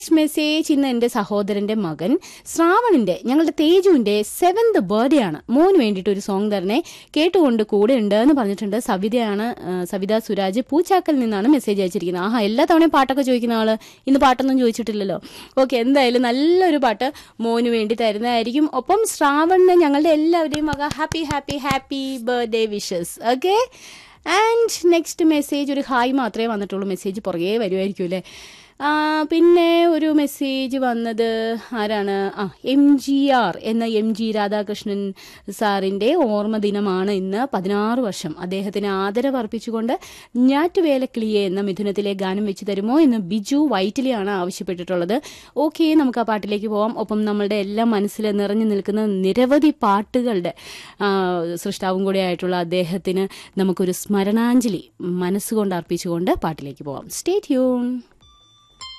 message ഇന്ന് എൻ്റെ സഹോദരന്റെ മകൻ ശ്രാവണിന്റെ ഞങ്ങളുടെ തേജുവിന്റെ സെവന്ത് ബർത്ത്ഡേ ആണ് മോന് വേണ്ടിയിട്ട് ഒരു സോങ് തരണേ കേട്ടുകൊണ്ട് കൂടെ ഉണ്ട് എന്ന് പറഞ്ഞിട്ടുണ്ട് സവിതയാണ് ആ, സവിത സുരാജ് പൂച്ചാക്കൽ നിന്നാണ് മെസ്സേജ് അയച്ചിരിക്കുന്നത് ആഹാ എല്ലാ തവണയും പാട്ടൊക്കെ ചോദിക്കുന്ന ആള് ഇന്ന് പാട്ടൊന്നും ചോദിച്ചിട്ടില്ലല്ലോ ഓക്കെ എന്തായാലും നല്ലൊരു പാട്ട് മോന് വേണ്ടി തരുന്നതായിരിക്കും ഒപ്പം ശ്രാവണിന് ഞങ്ങളുടെ എല്ലാവരുടെയും വക happy happy happy birthday wishes okay and next message ഒരു ഹായ് മാത്രമേ വന്നിട്ടുള്ളൂ മെസ്സേജ് പുറകെ വരുമായിരിക്കും അല്ലേ ആ, പിന്നെ ഒരു മെസ്സേജ് വന്നത് ആരാണ് ആ എം ജി ആർ എന്ന എം ജി രാധാകൃഷ്ണൻ സാറിൻ്റെ ഓർമ്മ ദിനമാണ് ഇന്ന് പതിനാറ് വർഷം അദ്ദേഹത്തിന് ആദരവ് അർപ്പിച്ചുകൊണ്ട് ഞാറ്റുവേലക്കിളിയെ എന്ന മിഥുനത്തിലെ ഗാനം വെച്ച് തരുമോ എന്ന് ബിജു വൈറ്റിലിയാണ് ആവശ്യപ്പെട്ടിട്ടുള്ളത് ഓക്കെ നമുക്ക് ആ പാട്ടിലേക്ക് പോവാം ഒപ്പം നമ്മളുടെ എല്ലാം മനസ്സിൽ നിറഞ്ഞു നിൽക്കുന്ന നിരവധി പാട്ടുകളുടെ ആ, സൃഷ്ടാവും കൂടെ ആയിട്ടുള്ള അദ്ദേഹത്തിന് നമുക്കൊരു സ്മരണാഞ്ജലി മനസ്സുകൊണ്ട് അർപ്പിച്ചുകൊണ്ട് പാട്ടിലേക്ക് പോവാം സ്റ്റേ ട്യൂൺ